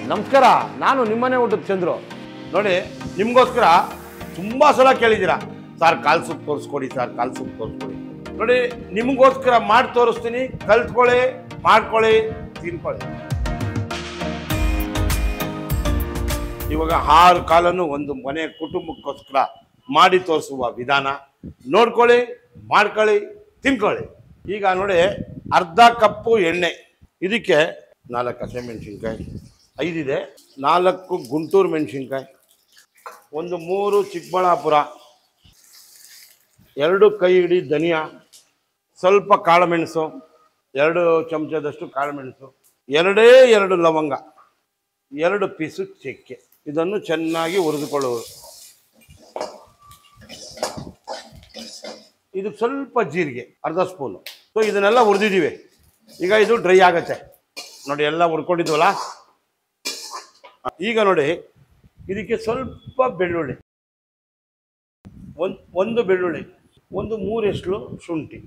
ನಮಸ್ಕಾರ ನಾನು ನಿಮ್ಮನೆ ಊಟದ ಚಂದ್ರು ನೋಡಿ ನಿಮಗೋಸ್ಕರ ತುಂಬ ಸಲ ಕೇಳಿದ್ದೀರಾ ಸರ್ ಕಾಲ್ ಸೂಪ್ ತೋರಿಸ್ಕೊಡಿ ಸರ್ ಕಾಲ್ ಸೂಪ್ ತೋರಿಸ್ಕೊಡಿ ನೋಡಿ ನಿಮಗೋಸ್ಕರ ಮಾಡಿ ತೋರಿಸ್ತೀನಿ ಕಲ್ತ್ಕೊಳ್ಳಿ ಮಾಡ್ಕೊಳ್ಳಿ ತಿನ್ಕೊಳ್ಳಿ ಇವಾಗ ಆರು ಕಾಲನ್ನು ಒಂದು ಮನೆ ಕುಟುಂಬಕ್ಕೋಸ್ಕರ ಮಾಡಿ ತೋರಿಸುವ ವಿಧಾನ ನೋಡ್ಕೊಳ್ಳಿ ಮಾಡ್ಕೊಳ್ಳಿ ತಿನ್ಕೊಳ್ಳಿ ಈಗ ನೋಡಿ ಅರ್ಧ ಕಪ್ಪು ಎಣ್ಣೆ ಇದಕ್ಕೆ ನಾಲ್ಕು ಹಸಿಮೆಣಸಿನ್ಕಾಯಿ ಐದಿದೆ ನಾಲ್ಕು ಗುಂಟೂರು ಮೆಣಸಿನ್ಕಾಯಿ ಒಂದು ಮೂರು ಚಿಕ್ಕಬಳ್ಳಾಪುರ ಎರಡು ಕೈ ಹಿಡಿ ಧನಿಯಾ ಸ್ವಲ್ಪ ಕಾಳುಮೆಣಸು ಎರಡು ಚಮಚದಷ್ಟು ಕಾಳುಮೆಣಸು ಎರಡೇ ಎರಡು ಲವಂಗ ಎರಡು ಪೀಸು ಚಕ್ಕೆ ಇದನ್ನು ಚೆನ್ನಾಗಿ ಹುರಿದುಕೊಳ್ಳುವುದು ಇದು ಸ್ವಲ್ಪ ಜೀರಿಗೆ ಅರ್ಧ ಸ್ಪೂನು ಸೊ ಇದನ್ನೆಲ್ಲ ಹುರಿದಿದ್ದೀವಿ ಈಗ ಇದು ಡ್ರೈ ಆಗತ್ತೆ ನೋಡಿ ಎಲ್ಲ ಹುರ್ಕೊಂಡಿದ್ವಲ್ಲ ಈಗ ನೋಡಿ ಇದಕ್ಕೆ ಸ್ವಲ್ಪ ಬೆಳ್ಳುಳ್ಳಿ ಒಂದು ಒಂದು ಬೆಳ್ಳುಳ್ಳಿ ಒಂದು ಮೂರೆಷ್ಟು ಶುಂಠಿ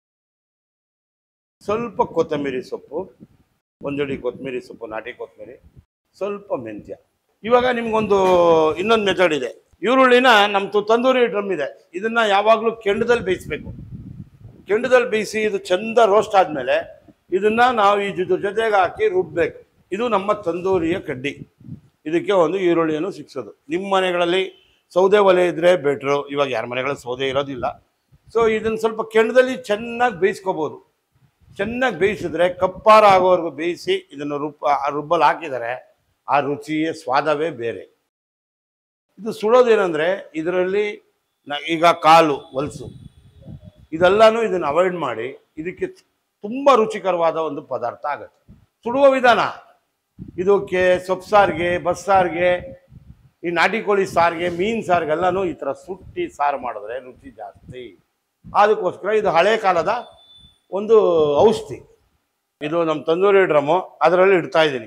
ಸ್ವಲ್ಪ ಕೊತ್ತಂಬರಿ ಸೊಪ್ಪು ಒಂದಡಿ ಕೊತ್ತಂಬರಿ ಸೊಪ್ಪು ನಾಟಿ ಕೊತ್ತಂಬರಿ ಸ್ವಲ್ಪ ಮೆಂತ್ಯ ಇವಾಗ ನಿಮ್ಗೊಂದು ಇನ್ನೊಂದು ಮೆಥಡ್ ಇದೆ ಈರುಳ್ಳಿನ ನಮ್ದು ತಂದೂರಿ ಡ್ರಮ್ ಇದೆ ಇದನ್ನ ಯಾವಾಗಲೂ ಕೆಂಡದಲ್ಲಿ ಬೇಯಿಸ್ಬೇಕು ಕೆಂಡದಲ್ಲಿ ಬೇಯಿಸಿ ಇದು ಚಂದ ರೋಸ್ಟ್ ಆದಮೇಲೆ ಇದನ್ನ ನಾವು ಈ ಇದ್ರ ಜೊತೆಗೆ ಹಾಕಿ ರುಬ್ಬೇಕು ಇದು ನಮ್ಮ ತಂದೂರಿಯ ಕಡ್ಡಿ ಇದಕ್ಕೆ ಒಂದು ಈರುಳ್ಳಿಯನ್ನು ಸಿಕ್ಸೋದು ನಿಮ್ಮ ಮನೆಗಳಲ್ಲಿ ಸೌದೆ ಒಲೆ ಇದ್ರೆ ಬೆಟ್ರು ಇವಾಗ ಯಾರ ಮನೆಗಳಲ್ಲಿ ಸೌದೆ ಇರೋದಿಲ್ಲ ಸೊ ಇದನ್ನು ಸ್ವಲ್ಪ ಕೆಂಡದಲ್ಲಿ ಚೆನ್ನಾಗಿ ಬೇಯಿಸ್ಕೋಬೋದು ಚೆನ್ನಾಗಿ ಬೇಯಿಸಿದ್ರೆ ಕಪ್ಪಾರ ಆಗೋವರೆಗೂ ಬೇಯಿಸಿ ಇದನ್ನು ರುಬ್ಬ ಆ ರುಬ್ಬಲ್ಲಿ ಹಾಕಿದರೆ ಆ ರುಚಿಯ ಸ್ವಾದವೇ ಬೇರೆ ಇದು ಸುಡೋದೇನೆಂದರೆ ಇದರಲ್ಲಿ ನ ಈಗ ಕಾಲು ಹೊಲಸು ಇದೆಲ್ಲನೂ ಇದನ್ನು ಅವಾಯ್ಡ್ ಮಾಡಿ ಇದಕ್ಕೆ ತುಂಬ ರುಚಿಕರವಾದ ಒಂದು ಪದಾರ್ಥ ಆಗುತ್ತೆ ಸುಡುವ ವಿಧಾನ ಇದಕ್ಕೆ ಸೊಪ್ಪು ಸಾರಿಗೆ ಬಸ್ಸಾರಿಗೆ ಈ ನಾಟಿ ಕೋಳಿ ಸಾರಿಗೆ ಮೀನು ಸಾರಿಗೆಲ್ಲನೂ ಈ ಥರ ಸುಟ್ಟಿ ಸಾರು ಮಾಡಿದ್ರೆ ರುಚಿ ಜಾಸ್ತಿ ಅದಕ್ಕೋಸ್ಕರ ಇದು ಹಳೆ ಕಾಲದ ಒಂದು ಔಷಧಿ ಇದು ನಮ್ಮ ತಂದೂರಿ ಡ್ರಮ್ಮು ಅದರಲ್ಲಿ ಇಡ್ತಾ ಇದ್ದೀನಿ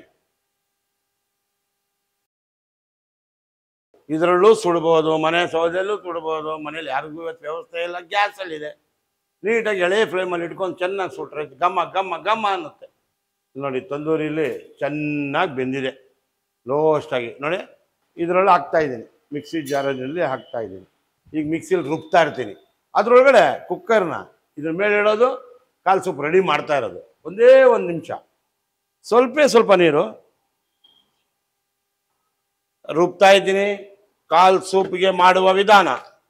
ಇದರಲ್ಲೂ ಸುಡ್ಬೋದು ಮನೆ ಸೌದೆಯಲ್ಲೂ ಸುಡ್ಬೋದು ಮನೇಲಿ ಯಾರಿಗೂ ಇವತ್ತು ವ್ಯವಸ್ಥೆ ಇಲ್ಲ ಗ್ಯಾಸಲ್ಲಿದೆ ನೀಟಾಗಿ ಎಳೆ ಫ್ಲೇಮಲ್ಲಿ ಇಟ್ಕೊಂಡು ಚೆನ್ನಾಗಿ ಸುಟ್ರೆ ಗಮ್ಮ ಗಮ್ಮ ಗಮ್ಮ ಅನ್ನುತ್ತೆ ನೋಡಿ ತಂದೂರಿಲಿ ಚೆನ್ನಾಗಿ ಬೆಂದಿದೆ ಲೋಸ್ಟಾಗಿ ನೋಡಿ ಇದರಲ್ಲಿ ಹಾಕ್ತಾ ಇದ್ದೀನಿ ಮಿಕ್ಸಿ ಜಾರಲ್ಲಿ ಹಾಕ್ತಾ ಇದ್ದೀನಿ ಈಗ ಮಿಕ್ಸಿಲಿ ರುಬ್ತಾ ಇರ್ತೀನಿ ಅದರೊಳಗಡೆ ಕುಕ್ಕರ್ನ ಇದ್ರ ಮೇಲೆ ಇಡೋದು ಕಾಲು ಸೂಪ್ ರೆಡಿ ಮಾಡ್ತಾ ಇರೋದು ಒಂದೇ ಒಂದು ನಿಮಿಷ ಸ್ವಲ್ಪ ಸ್ವಲ್ಪ ನೀರು ರುಬ್ತಾ ಇದ್ದೀನಿ ಕಾಲ್ ಸೂಪ್ಗೆ ಮಾಡುವ ವಿಧಾನ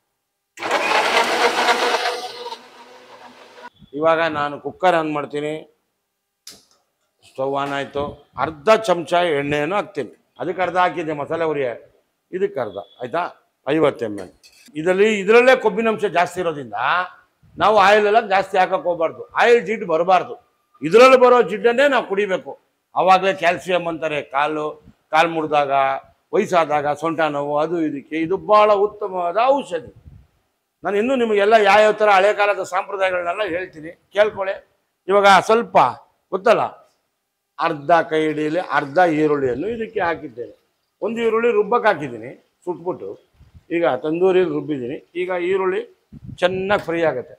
ಇವಾಗ ನಾನು ಕುಕ್ಕರ್ ಆನ್ ಮಾಡ್ತೀನಿ ಸ್ಟವ್ ಆನ್ ಆಯಿತು ಅರ್ಧ ಚಮಚ ಎಣ್ಣೆಯನ್ನು ಹಾಕ್ತೀನಿ ಅದಕ್ಕೆ ಅರ್ಧ ಹಾಕಿದ್ದೆ ಮಸಾಲೆ ಉರಿಯ ಇದಕ್ಕೆ ಅರ್ಧ ಆಯಿತಾ ಐವತ್ತು ಎಮ್ ಎಲ್ ಇದರಲ್ಲಿ ಇದರಲ್ಲೇ ಕೊಬ್ಬಿನಂಶ ಜಾಸ್ತಿ ಇರೋದ್ರಿಂದ ನಾವು ಆಯಿಲ್ ಎಲ್ಲ ಜಾಸ್ತಿ ಹಾಕಕ್ಕೆ ಹೋಗ್ಬಾರ್ದು ಆಯಿಲ್ ಜಿಡ್ಡು ಬರಬಾರ್ದು ಇದರಲ್ಲಿ ಬರೋ ಜಿಡ್ಡನ್ನೇ ನಾವು ಕುಡಿಬೇಕು ಆವಾಗಲೇ ಕ್ಯಾಲ್ಸಿಯಂ ಅಂತಾರೆ ಕಾಲು ಕಾಲು ಮುರಿದಾಗ ವಯಸ್ಸಾದಾಗ ಸೊಂಟ ನೋವು ಅದು ಇದಕ್ಕೆ ಇದು ಭಾಳ ಉತ್ತಮವಾದ ಔಷಧಿ ನಾನು ಇನ್ನೂ ನಿಮಗೆಲ್ಲ ಯಾವ್ಯಾವ ಥರ ಹಳೆ ಕಾಲದ ಸಂಪ್ರದಾಯಗಳನ್ನೆಲ್ಲ ಹೇಳ್ತೀನಿ ಕೇಳ್ಕೊಳ್ಳಿ ಇವಾಗ ಸ್ವಲ್ಪ ಗೊತ್ತಲ್ಲ ಅರ್ಧ ಕೈ ಹಿಡಿಯಲ್ಲಿ ಅರ್ಧ ಈರುಳ್ಳಿಯನ್ನು ಇದಕ್ಕೆ ಹಾಕಿದ್ದೇನೆ ಒಂದು ಈರುಳ್ಳಿ ರುಬ್ಬಕ್ಕೆ ಹಾಕಿದ್ದೀನಿ ಸುಟ್ಬಿಟ್ಟು ಈಗ ತಂದೂರಿ ರುಬ್ಬಿದ್ದೀನಿ ಈಗ ಈರುಳ್ಳಿ ಚೆನ್ನಾಗಿ ಫ್ರೈ ಆಗುತ್ತೆ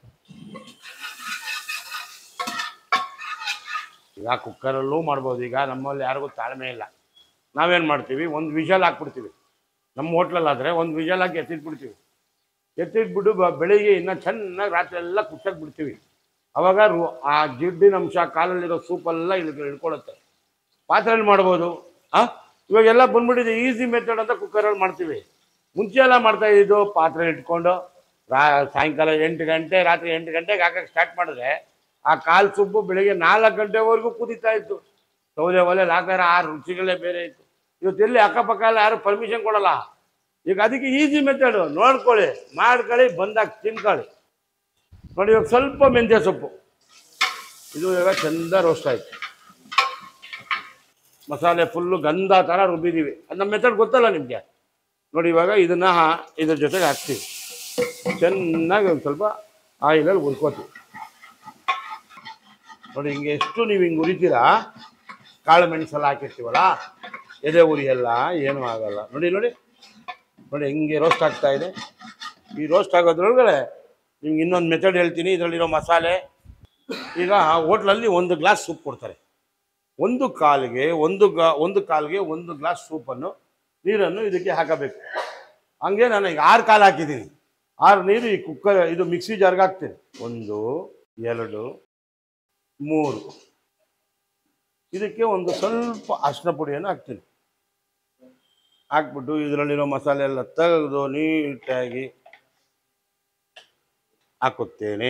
ಈಗ ಕುಕ್ಕರಲ್ಲೂ ಮಾಡ್ಬೋದು ಈಗ ನಮ್ಮಲ್ಲಿ ಯಾರಿಗೂ ತಾಳ್ಮೆ ಇಲ್ಲ ನಾವೇನು ಮಾಡ್ತೀವಿ ಒಂದು ವಿಷಲ್ ಹಾಕ್ಬಿಡ್ತೀವಿ ನಮ್ಮ ಹೋಟ್ಲಲ್ಲಾದರೆ ಒಂದು ವಿಷಲ್ ಹಾಕಿ ಎತ್ತಿಟ್ಬಿಡ್ತೀವಿ ಎತ್ತಿಟ್ಬಿಟ್ಟು ಬ ಬೆಳಿಗ್ಗೆ ಇನ್ನು ಚೆನ್ನಾಗಿ ರಾತ್ರಿ ಎಲ್ಲ ಕುಚ್ಚಕ್ಕೆ ಬಿಡ್ತೀವಿ ಅವಾಗ ರು ಆ ಜಿಡ್ಡಿನ ಅಂಶ ಕಾಲಲ್ಲಿರೋ ಸೂಪೆಲ್ಲ ಇದಕ್ಕೆ ಹಿಡ್ಕೊಳುತ್ತೆ ಪಾತ್ರೆಯಲ್ಲಿ ಮಾಡ್ಬೋದು ಆ ಇವಾಗೆಲ್ಲ ಬಂದ್ಬಿಟ್ಟಿದೆ ಈಸಿ ಮೆಥಡ್ ಅಂತ ಕುಕ್ಕರಲ್ಲಿ ಮಾಡ್ತೀವಿ ಮುಂಚೆ ಎಲ್ಲ ಮಾಡ್ತಾ ಇದ್ದು ಪಾತ್ರೆ ಇಟ್ಕೊಂಡು ರಾ ಸಾಯಂಕಾಲ ಎಂಟು ಗಂಟೆ ರಾತ್ರಿ ಎಂಟು ಗಂಟೆಗೆ ಹಾಕಕ್ಕೆ ಸ್ಟಾರ್ಟ್ ಮಾಡಿದ್ರೆ ಆ ಕಾಲು ಸೊಪ್ಪು ಬೆಳಿಗ್ಗೆ ನಾಲ್ಕು ಗಂಟೆವರೆಗೂ ಕುದೀತಾ ಇತ್ತು ಸೌದೆ ಒಲೆ ಹಾಕಿದ್ರೆ ಆ ರುಚಿಗಳೇ ಬೇರೆ ಇತ್ತು ಇವತ್ತು ಎಲ್ಲಿ ಅಕ್ಕಪಕ್ಕ ಎಲ್ಲ ಯಾರು ಪರ್ಮಿಷನ್ ಕೊಡಲ್ಲ ಈಗ ಅದಕ್ಕೆ ಈಸಿ ಮೆಥಡು ನೋಡ್ಕೊಳ್ಳಿ ಮಾಡ್ಕೊಳ್ಳಿ ಬಂದಾಗ ತಿನ್ಕೊಳ್ಳಿ ನೋಡಿ ಇವಾಗ ಸ್ವಲ್ಪ ಮೆಂತ್ಯ ಸೊಪ್ಪು ಇದು ಇವಾಗ ಚಂದ ರೋಸ್ಟ್ ಆಯ್ತು ಮಸಾಲೆ ಫುಲ್ಲು ಗಂಧ ಥರ ರುಬ್ಬಿದ್ದೀವಿ ಅದು ನಮ್ಮ ಮೆಥಡ್ ಗೊತ್ತಲ್ಲ ನಿಮಗೆ ನೋಡಿ ಇವಾಗ ಇದನ್ನು ಇದ್ರ ಜೊತೆಗೆ ಹಾಕ್ತೀವಿ ಚೆನ್ನಾಗಿ ಒಂದು ಸ್ವಲ್ಪ ಆಯಿಲಲ್ಲಿ ಹುರ್ಕೋತೀವಿ ನೋಡಿ ಹಿಂಗೆ ಎಷ್ಟು ನೀವು ಹಿಂಗೆ ಉರಿತೀರಾ ಕಾಳು ಮೆಣಸೆಲ್ಲ ಹಾಕಿರ್ತೀವಲ್ಲ ಎದೆ ಉರಿ ಎಲ್ಲ ಏನೂ ಆಗಲ್ಲ ನೋಡಿ ನೋಡಿ ನೋಡಿ ಹಿಂಗೆ ರೋಸ್ಟ್ ಆಗ್ತಾ ಇದೆ ಈ ರೋಸ್ಟ್ ಆಗೋದ್ರೊಳಗಡೆ ನಿಮ್ಗೆ ಇನ್ನೊಂದು ಮೆಥಡ್ ಹೇಳ್ತೀನಿ ಇದರಲ್ಲಿರೋ ಮಸಾಲೆ ಈಗ ಹೋಟ್ಲಲ್ಲಿ ಒಂದು ಗ್ಲಾಸ್ ಸೂಪ್ ಕೊಡ್ತಾರೆ ಒಂದು ಕಾಲಿಗೆ ಒಂದು ಗಾ ಒಂದು ಕಾಲಿಗೆ ಒಂದು ಗ್ಲಾಸ್ ಸೂಪನ್ನು ನೀರನ್ನು ಇದಕ್ಕೆ ಹಾಕಬೇಕು ಹಂಗೆ ನಾನು ಈಗ ಆರು ಕಾಲು ಹಾಕಿದ್ದೀನಿ ಆರು ನೀರು ಈ ಕುಕ್ಕರ್ ಇದು ಮಿಕ್ಸಿ ಜಾರ್ಗೆ ಹಾಕ್ತೀನಿ ಒಂದು ಎರಡು ಮೂರು ಇದಕ್ಕೆ ಒಂದು ಸ್ವಲ್ಪ ಅರಿಶಿನ ಪುಡಿಯನ್ನು ಹಾಕ್ತೀನಿ ಹಾಕ್ಬಿಟ್ಟು ಇದರಲ್ಲಿರೋ ಮಸಾಲೆ ಎಲ್ಲ ತೆಗೆದು ನೀಟಾಗಿ ಹಾಕುತ್ತೇನೆ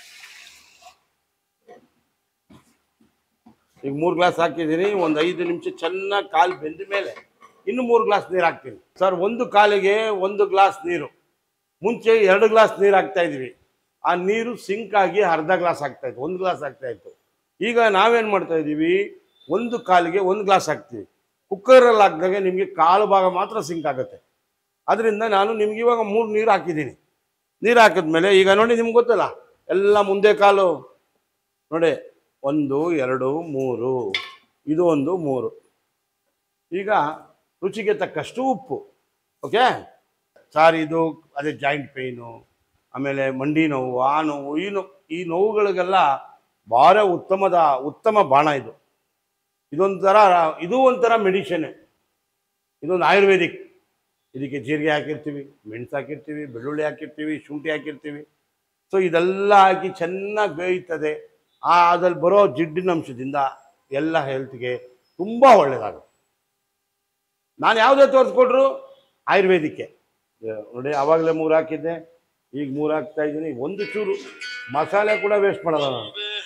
ಈಗ ಮೂರು ಗ್ಲಾಸ್ ಹಾಕಿದ್ದೀನಿ ಒಂದು ಐದು ನಿಮಿಷ ಚೆನ್ನಾಗಿ ಕಾಲು ಬೆಂದ ಮೇಲೆ ಇನ್ನು ಮೂರು ಗ್ಲಾಸ್ ನೀರು ಹಾಕ್ತೀನಿ ಸರ್ ಒಂದು ಕಾಲಿಗೆ ಒಂದು ಗ್ಲಾಸ್ ನೀರು ಮುಂಚೆ ಎರಡು ಗ್ಲಾಸ್ ನೀರು ಹಾಕ್ತಾ ಇದ್ವಿ ಆ ನೀರು ಸಿಂಕ್ ಆಗಿ ಅರ್ಧ ಗ್ಲಾಸ್ ಆಗ್ತಾ ಇತ್ತು ಒಂದು ಗ್ಲಾಸ್ ಆಗ್ತಾ ಇತ್ತು ಈಗ ನಾವೇನು ಮಾಡ್ತಾ ಇದ್ದೀವಿ ಒಂದು ಕಾಲಿಗೆ ಒಂದು ಗ್ಲಾಸ್ ಹಾಕ್ತೀವಿ ಕುಕ್ಕರಲ್ಲಿ ಹಾಕಿದಾಗ ನಿಮಗೆ ಕಾಲು ಭಾಗ ಮಾತ್ರ ಸಿಂಕ್ ಆಗುತ್ತೆ ಅದರಿಂದ ನಾನು ನಿಮ್ಗೆ ಇವಾಗ ಮೂರು ನೀರು ಹಾಕಿದ್ದೀನಿ ನೀರು ಹಾಕಿದ್ಮೇಲೆ ಈಗ ನೋಡಿ ನಿಮ್ಗೆ ಗೊತ್ತಲ್ಲ ಎಲ್ಲ ಮುಂದೆ ಕಾಲು ನೋಡಿ ಒಂದು ಎರಡು ಮೂರು ಇದು ಒಂದು ಮೂರು ಈಗ ರುಚಿಗೆ ತಕ್ಕಷ್ಟು ಉಪ್ಪು ಓಕೆ ಸಾರ್ ಇದು ಅದೇ ಜಾಯಿಂಟ್ ಪೇಯ್ನು ಆಮೇಲೆ ಮಂಡಿ ನೋವು ಆ ನೋವು ಈ ನೋವು ಈ ನೋವುಗಳಿಗೆಲ್ಲ ಭಾಳ ಉತ್ತಮದ ಉತ್ತಮ ಬಾಣ ಇದು ಇದೊಂಥರ ಇದು ಒಂಥರ ಮೆಡಿಷನ್ ಇದೊಂದು ಆಯುರ್ವೇದಿಕ್ ಇದಕ್ಕೆ ಜೀರಿಗೆ ಹಾಕಿರ್ತೀವಿ ಮೆಣಸು ಹಾಕಿರ್ತೀವಿ ಬೆಳ್ಳುಳ್ಳಿ ಹಾಕಿರ್ತೀವಿ ಶುಂಠಿ ಹಾಕಿರ್ತೀವಿ ಸೊ ಇದೆಲ್ಲ ಹಾಕಿ ಚೆನ್ನಾಗಿ ಬೇಯ್ತದೆ ಆ ಅದ್ರಲ್ಲಿ ಬರೋ ಜಿಡ್ಡಿನ ಅಂಶದಿಂದ ಎಲ್ಲ ಹೆಲ್ತ್ಗೆ ತುಂಬ ಒಳ್ಳೆಯದಾಗುತ್ತೆ ನಾನು ಯಾವುದೇ ತೋರಿಸ್ಕೊಟ್ರು ಆಯುರ್ವೇದಿಕ್ಕೆ ಏ, ನೋಡಿ ಆವಾಗಲೇ ಮೂರು ಹಾಕಿದ್ದೆ ಈಗ ಮೂರು ಹಾಕ್ತಾ ಇದ್ದೀನಿ ಒಂದು ಚೂರು ಮಸಾಲೆ ಕೂಡ ವೇಸ್ಟ್ ಮಾಡಲ್ಲ ನಾನು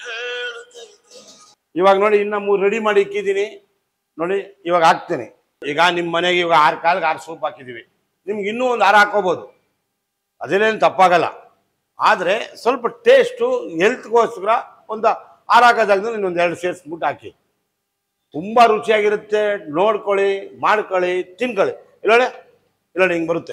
ಇವಾಗ ನೋಡಿ ಇನ್ನು ಮೂರು ರೆಡಿ ಮಾಡಿ ಇಕ್ಕಿದ್ದೀನಿ ನೋಡಿ ಇವಾಗ ಹಾಕ್ತೀನಿ ಈಗ ನಿಮ್ಮ ಮನೆಗೆ ಇವಾಗ ಆರು ಕಾಲಿಗೆ ಆರು ಸೂಪ್ ಹಾಕಿದ್ದೀವಿ ನಿಮ್ಗೆ ಇನ್ನೂ ಒಂದು ಆರು ಹಾಕೋಬೋದು ಅದೇನೇನು ತಪ್ಪಾಗಲ್ಲ ಆದರೆ ಸ್ವಲ್ಪ ಟೇಸ್ಟು ಹೆಲ್ತ್ಗೋಸ್ಕರ ಒಂದು ಆರು ಹಾಕೋ ಜಾಗದಲ್ಲಿ ಇನ್ನೊಂದು ಎರಡು ಸೇರಿಸ್ಬಿಟ್ಟು ಹಾಕಿ ತುಂಬ ರುಚಿಯಾಗಿರುತ್ತೆ ನೋಡ್ಕೊಳ್ಳಿ ಮಾಡ್ಕೊಳ್ಳಿ ತಿನ್ಕೊಳ್ಳಿ ಇಲ್ಲೋಳೆ ಇಲ್ಲೋಳೆ ಹಿಂಗೆ ಬರುತ್ತೆ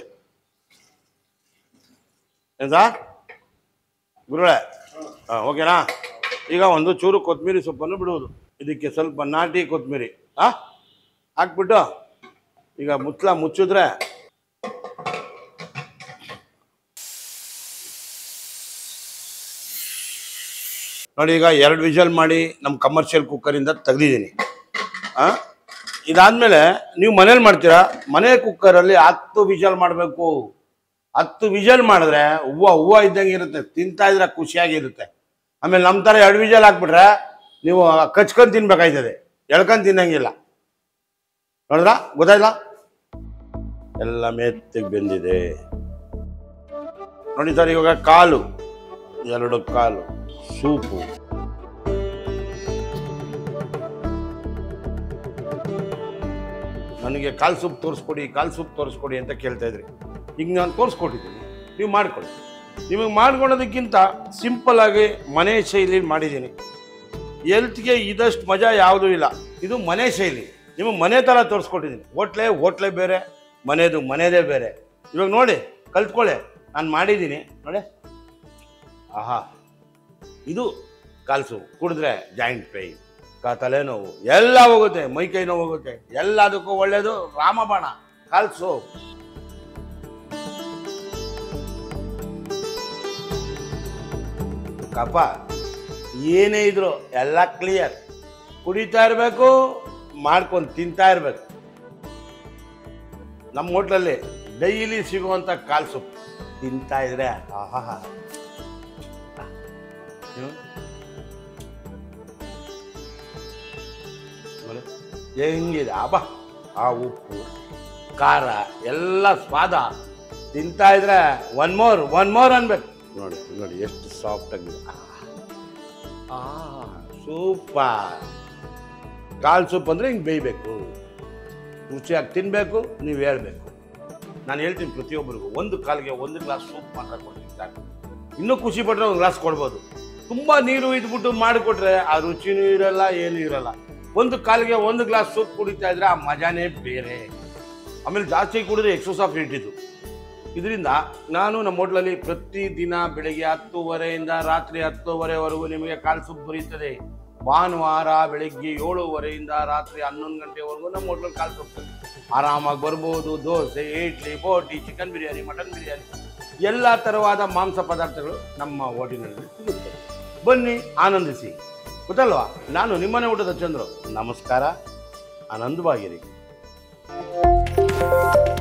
ಏನ್ಸಾ ಗುರುಳೆ ಹಾಂ ಓಕೆನಾ ಈಗ ಒಂದು ಚೂರು ಕೊತ್ತಂಬರಿ ಸೊಪ್ಪನ್ನು ಬಿಡುವುದು ಇದಕ್ಕೆ ಸ್ವಲ್ಪ ನಾಟಿ ಕೊತ್ತಂಬರಿ ಹಾಂ ಹಾಕ್ಬಿಟ್ಟು ಈಗ ಮುಚ್ಚಲ ಮುಚ್ಚಿದ್ರೆ ನೋಡಿ ಈಗ ಎರಡು ವಿಷಲ್ ಮಾಡಿ ನಮ್ಮ ಕಮರ್ಷಿಯಲ್ ಕುಕ್ಕರಿಂದ ತೆಗ್ದಿದ್ದೀನಿ ಹಾಂ ಇದಾದಮೇಲೆ ನೀವು ಮನೇಲಿ ಮಾಡ್ತೀರಾ ಮನೆ ಕುಕ್ಕರಲ್ಲಿ ಹತ್ತು ವಿಷಲ್ ಮಾಡಬೇಕು ಹತ್ತು ವಿಷಲ್ ಮಾಡಿದ್ರೆ ಹೂವು ಹೂವು ಇದ್ದಂಗೆ ಇರುತ್ತೆ ತಿಂತಾ ಇದ್ರೆ ಖುಷಿಯಾಗಿರುತ್ತೆ ಆಮೇಲೆ ನಮ್ಮ ಥರ ಎರಡು ವಿಷಲ್ ಹಾಕ್ಬಿಟ್ರೆ ನೀವು ಕಚ್ಕೊಂಡು ತಿನ್ಬೇಕಾಯ್ತದೆ ಎಳ್ಕೊಂಡು ತಿನ್ನಂಗಿಲ್ಲ ನೋಡಿದ್ರಾ ಗೊತ್ತಾಯ್ತಾ ಎಲ್ಲ ಮೆತ್ತಗೆ ಬೆಂದಿದೆ ನೋಡಿ ಸರ್ ಇವಾಗ ಕಾಲು ಎರಡು ಕಾಲು ಸೂಪು ನನಗೆ ಕಾಲು ಸೂಪ್ ತೋರಿಸ್ಕೊಡಿ ಕಾಲು ಸೂಪ್ ತೋರಿಸ್ಕೊಡಿ ಅಂತ ಕೇಳ್ತಾ ಇದ್ರಿ ಈಗ ನಾನು ತೋರಿಸ್ಕೊಟ್ಟಿದ್ದೀನಿ ನೀವು ಮಾಡ್ಕೊಳ್ಳಿ ನಿಮಗೆ ಮಾಡ್ಕೊಳೋದಕ್ಕಿಂತ ಸಿಂಪಲ್ ಆಗಿ ಮನೆ ಶೈಲಿಲಿ ಮಾಡಿದ್ದೀನಿ ಹೆಲ್ತ್ಗೆ ಇದಷ್ಟು ಮಜಾ ಯಾವುದೂ ಇಲ್ಲ ಇದು ಮನೆ ಶೈಲಿ ನಿಮಗೆ ಮನೆ ಥರ ತೋರಿಸ್ಕೊಟ್ಟಿದ್ದೀನಿ ಹೋಟ್ಲೆ ಹೋಟ್ಲೆ ಬೇರೆ ಮನೆದು ಮನೆದೇ ಬೇರೆ ಇವಾಗ ನೋಡಿ ಕಲ್ತ್ಕೊಳ್ಳಿ ನಾನು ಮಾಡಿದ್ದೀನಿ ನೋಡಿ ಆಹಾ ಇದು ಕಾಲ್ಸು ಕುಡಿದ್ರೆ ಜಾಯಿಂಟ್ ಪೇಯ್ನ್ ಕಾ ತಲೆನೋವು ಎಲ್ಲ ಹೋಗುತ್ತೆ ಮೈ ಕೈ ನೋವು ಹೋಗುತ್ತೆ ಎಲ್ಲದಕ್ಕೂ ಒಳ್ಳೇದು ರಾಮಬಾಣ ಕಾಲ್ಸು ಕಪ ಏನೇ ಇದ್ರು ಎಲ್ಲ ಕ್ಲಿಯರ್ ಕುಡಿತಾ ಇರಬೇಕು ಮಾಡ್ಕೊಂಡು ತಿಂತಾ ಇರಬೇಕು ನಮ್ಮ ಹೋಟ್ಲಲ್ಲಿ ಡೈಲಿ ಸಿಗುವಂಥ ಕಾಲ್ ಸೊಪ್ಪು ತಿಂತಾ ಇದ್ರೆ ಆಹಾ ಹ್ಮ್? ನೋಡಿ, ಹೆಂಗಿದೆ ಅಬ್ಬ ಆ ಉಪ್ಪು ಖಾರ ಎಲ್ಲ ಸ್ವಾದ ತಿಂತಾ ಇದ್ರೆ ಒನ್ ಮೋರ್ ಒನ್ ಮೋರ್ ಅನ್ಬೇಕು ನೋಡಿ ನೋಡಿ ಎಷ್ಟು ಸಾಫ್ಟ್ ಆಗಿದೆ ಆ ಸೂಪರ್ ಕಾಲ್ ಸೂಪ್ ಅಂದರೆ ಹಿಂಗೆ ಬೇಯಬೇಕು ರುಚಿಯಾಗಿ ತಿನ್ನಬೇಕು ನೀವು ಹೇಳ್ಬೇಕು ನಾನು ಹೇಳ್ತೀನಿ ಪ್ರತಿಯೊಬ್ಬರಿಗೂ ಒಂದು ಕಾಲಿಗೆ ಒಂದು ಗ್ಲಾಸ್ ಸೂಪ್ ಮಾತ್ರ ಕೊಡ್ತೀನಿ ಸಾಕು ಇನ್ನೂ ಖುಷಿ ಪಟ್ಟರೆ ಒಂದು ಗ್ಲಾಸ್ ಕೊಡ್ಬೋದು ತುಂಬ ನೀರು ಇದ್ಬಿಟ್ಟು ಮಾಡಿಕೊಟ್ರೆ ಆ ರುಚಿನೂ ಇರಲ್ಲ ಏನೂ ಇರಲ್ಲ ಒಂದು ಕಾಲಿಗೆ ಒಂದು ಗ್ಲಾಸ್ ಸೂಪ್ ಕುಡಿತಾ ಇದ್ರೆ ಆ ಮಜಾನೇ ಬೇರೆ ಆಮೇಲೆ ಜಾಸ್ತಿ ಕುಡಿದ್ರೆ ಎಕ್ಸೋಸ್ ಆಫ್ ಹೀಟ್ ಇದು ಇದರಿಂದ ನಾನು ನಮ್ಮ ಹೋಟ್ಲಲ್ಲಿ ಪ್ರತಿದಿನ ಬೆಳಿಗ್ಗೆ ಹತ್ತುವರೆಯಿಂದ ರಾತ್ರಿ ಹತ್ತುವರೆವರೆಗೂ ನಿಮಗೆ ಕಾಲ್ ಸೂಪ್ ದೊರೆಯುತ್ತದೆ ಭಾನುವಾರ ಬೆಳಿಗ್ಗೆ ಏಳುವರೆಯಿಂದ ರಾತ್ರಿ ಹನ್ನೊಂದು ಗಂಟೆವರೆಗೂ ನಮ್ಮ ಹೋಟ್ಲಲ್ಲಿ ಕಾಲ್ ಸೂಪ್ ಆರಾಮಾಗಿ ಬರ್ಬೋದು ದೋಸೆ ಇಡ್ಲಿ ಬೋಟಿ ಚಿಕನ್ ಬಿರಿಯಾನಿ ಮಟನ್ ಬಿರಿಯಾನಿ ಎಲ್ಲ ಥರವಾದ ಮಾಂಸ ಪದಾರ್ಥಗಳು ನಮ್ಮ ಹೋಟೆಲ್ನಲ್ಲಿ ಸಿಗುತ್ತವೆ ಬನ್ನಿ ಆನಂದಿಸಿ ಗೊತ್ತಲ್ವಾ ನಾನು ನಿಮ್ಮನೆ ಊಟದ ಚಂದ್ರು ನಮಸ್ಕಾರ ಆನಂದವಾಗಿರಿ